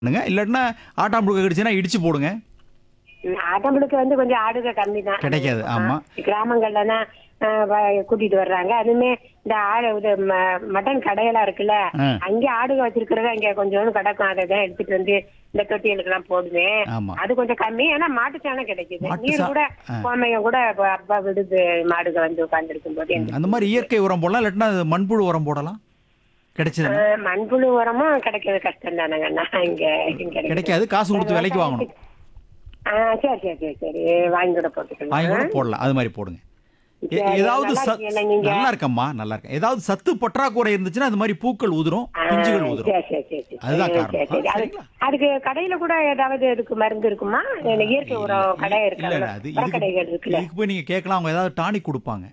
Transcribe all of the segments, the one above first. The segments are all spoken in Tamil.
பண்ணுங்க இல்லாட்டினா ஆட்டாம்புழுக்க கிடைச்சுன்னா இடிச்சு போடுங்க ஆட்டம்பளுக்கு வந்து கொஞ்சம் ஆடுக கம்மி தான் கிடைக்காது, ஆமா. கிராமங்கள்லனா கூட்டிட்டு வர்றாங்க அதுவுமே இந்த ஆடு இது ம- மட்டன் கடையெல்லாம் இருக்குல்ல ஆ. அங்கே ஆடுக வச்சிருக்கிறத இங்க கொஞ்சோண்டு கிடக்கும் அதை தான் எடுத்துட்டு வந்து இந்த தொட்டிகளுக்கு எல்லாம் போடுவேன் ஆமா. அது கொஞ்சம் கம்மி ஆனா மாட்டுச்சாணம் கிடைக்குது மாட்டு நீர் சா- கூட ஆ. கோமையம் கூட இப்ப அப்பா விடுது மாடுக வந்து உட்கார்ந்துருக்கும் போது எனக்கு. அந்த மாதிரி இயற்கை உரம் போடலாம் இல்லாட்டினா அது மண்புழு உரம் போடலாம் கிடைச்சதுன்னா ஆ, மண்புழு உரமும் கிடைக்கிறது கஷ்டம் தானங்கண்ணா இங்க இங்க கிடைக்காது காசு கொடுத்து விலைக்கு வாங்கணும் ஆ சரி சரி சரி சரி வாங்கி கூட போட்டுக்கலாம் வாங்கி கூட போடலாம் அது மாதிரி போடுங்க எ- சரி, ஏதாவது நல்லா சத்- இருக்கீங்களா நீங்க? நல்லா இருக்கம்மா நல்லா இருக்கேன் ஏதாவது சத்து பற்றாக்குறை இருந்துச்சுன்னா அது மாதிரி பூக்கள் உதிரும் ஆ, பிஞ்சுகள் உதிரும் சரி, சரி, சரி, சரி. அதுதான் சரி, காரணம். சரி. ஆ, அது- சரிங்களா? அதுக்கு கடையில கூட ஏதாவது அதுக்கு மருந்து இருக்குமா இல்ல இயற்கை உரம் கடை இல்ல இருக்கு இல்ல, அது கடைகள் இதுக்கு இருக்குல்ல இதுக்கு போய் நீங்க கேட்கலாம் அவங்க ஏதாவது டானிக் கொடுப்பாங்க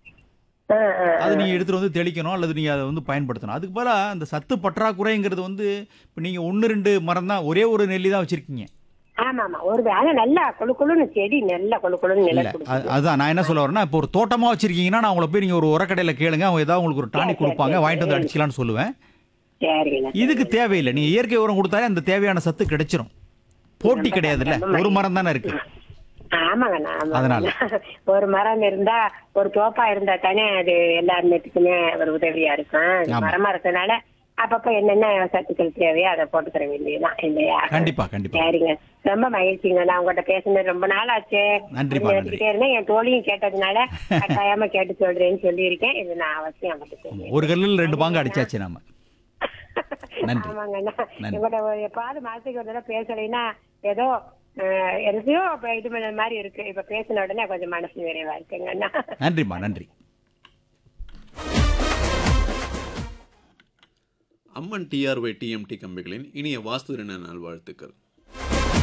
ஆ, ஆ, அது நீங்க எடுத்துட்டு வந்து தெளிக்கணும் அல்லது நீங்க அதை வந்து பயன்படுத்தணும் அதுக்கு பதிலா அந்த சத்து பற்றாக்குறைங்கிறது வந்து இப்போ நீங்க ஒன்று ரெண்டு மரம் தான் ஒரே ஒரு நெல்லி தான் வச்சிருக்கீங்க ஆமா ஆமா ஒரு ஆனா நல்லா கொழு கொழுன்னு செடி நல்லா கொழு கொழுன்னு இல்ல நிலை கொடுக்கும் அது- அதுதான் நான் என்ன சொல்ல வரேன்னா இப்போ ஒரு தோட்டமா வச்சிருக்கீங்கன்னா நான் உங்களை போய் நீங்க ஒரு உரக்கடையில கேளுங்க அவங்க ஏதாவது உங்களுக்கு ஒரு டானிக் சரி, கொடுப்பாங்க சரி, வாங்கிட்டு வந்து சரி. அடிச்சுக்கலாம்னு சொல்லுவேன் சரிங்க இதுக்கு தேவையில்லை நீங்க இயற்கை உரம் கொடுத்தாலே அந்த தேவையான சத்து கிடைச்சிரும் போட்டி கிடையாதுல்ல ஒரு மரம் தானே இருக்கு ஆமாங்கண்ணா அதனால. ஆமாங்கண்ணா ஒரு மரம் இருந்தா ஒரு தோப்பா இருந்தா தானே அது எல்லா நேரத்துக்குமே ஒரு உதவியா இருக்கும் ஆமா. மரமா இருக்கனால அப்பப்ப என்னென்ன சத்துக்கள் தேவையோ அதை போட்டுக்கிற வேண்டியதுதான் இல்லையா கண்டிப்பா கண்டிப்பா சரிங்க ரொம்ப மகிழ்ச்சிங்க நான் உங்ககிட்ட பேசுனது ரொம்ப நாள் ஆச்சு நன்றிப்பா, அது நன்றி. நினைச்சுக்கிட்டே இருந்தேன் என் தோழியும் கேட்டதுனால கட்டாயமா கேட்டு சொல்றேன்னு சொல்லியிருக்கேன் இது நான் அவசியம் அவங்ககிட்ட சொல்லுவேன் ஒரு கல்லில் ரெண்டு பாங்க அடிச்சாச்சு நாம நன்றி. ஆமாங்கண்ணா நன்றி. உங்கள்கிட்ட ஒரு எப்பாவது மாசத்துக்கு ஒரு தடவை பேசலைன்னா ஏதோ அஹ், எதையோ இப்ப இது பண்ண மாதிரி இருக்கு இப்ப பேசின உடனே கொஞ்சம் மனசு நிறைவா இருக்குங்கண்ணா நன்றிம்மா நன்றி அம்மன் டிஆர்ஒய் டிஎம்டி கம்பிகளின் இனிய வாஸ்து தின நல்வாழ்த்துக்கள்